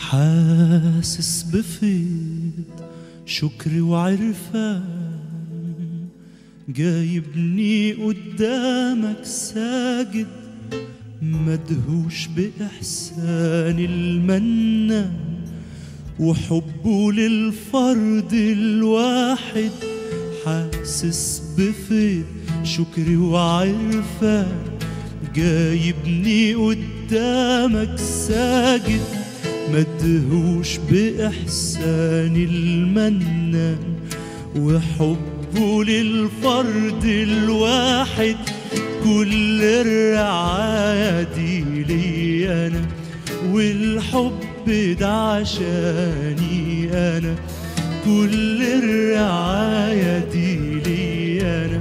حاسس بفيض شكر وعرفان جايبني قدامك ساجد مدهوش بإحسان المنان وحبه للفرد الواحد حاسس بفيض شكري وعرفان جايبني قدامك ساجد مدهوش بإحسان المنان وحبه للفرد الواحد كل الرعاية دي لي أنا والحب ده عشاني أنا كل الرعاية دي لي أنا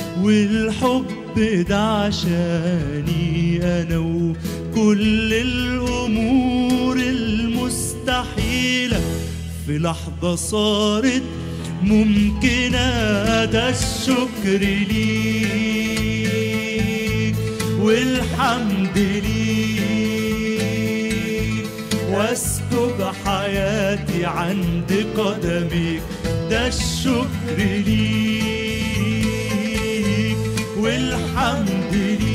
والحب ده عشاني أنا وكل الأمور المستحيلة في لحظة صارت ممكنة ده الشكر ليك والحمد ليك واسكب حياتي عند قدميك ده الشكر ليك والحمد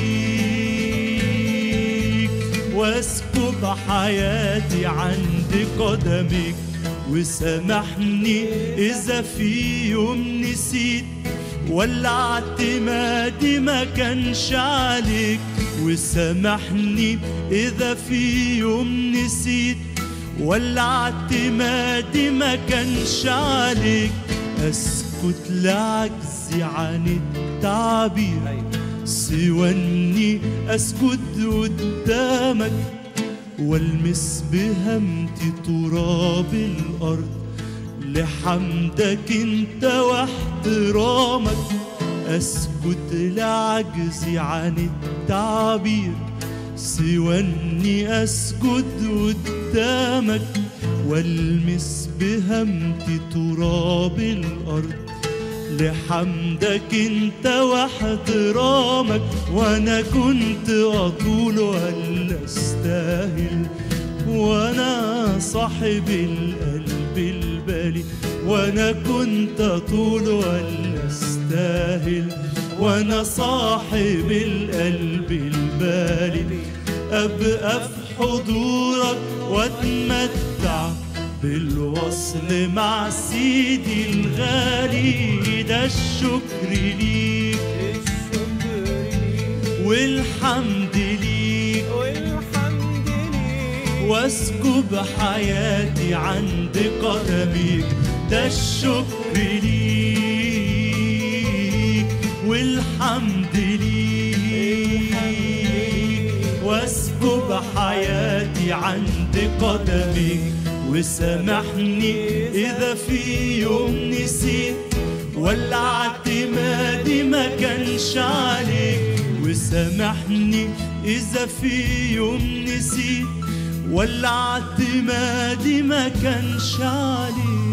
ليك واسكب حياتي عند قدميك وسامحني إذا في يوم نسيت ولا اعتمادي ما كانش عليك وسامحني إذا في يوم نسيت ولا اعتمادي ما كانش عليك أسكت لعجزي عن التعبير سوى إني أسكت قدامك والمس بهمتي تراب الارض لحمدك انت واحترامك اسكت لعجزي عن التعبير سوى اني اسجد قدامك والمس بهمتي تراب الارض لحمدك انت واحترامك وانا كنت اطول ولا استاهل وانا صاحب القلب البالي وانا كنت اطول ولا استاهل وانا صاحب القلب البالي ابقى في حضورك واتمتع بالوصل مع سيدي الغالي ده الشكر ليك والحمد ليك واسكب حياتي عند قدميك ده الشكر ليك والحمد ليك واسكب حياتي عند قدميك وسامحني إذا في يوم نسيت ولا اعتمادي ما كانش عليك وسامحني إذا في يوم نسيت ولا اعتمادي ما كانش عليك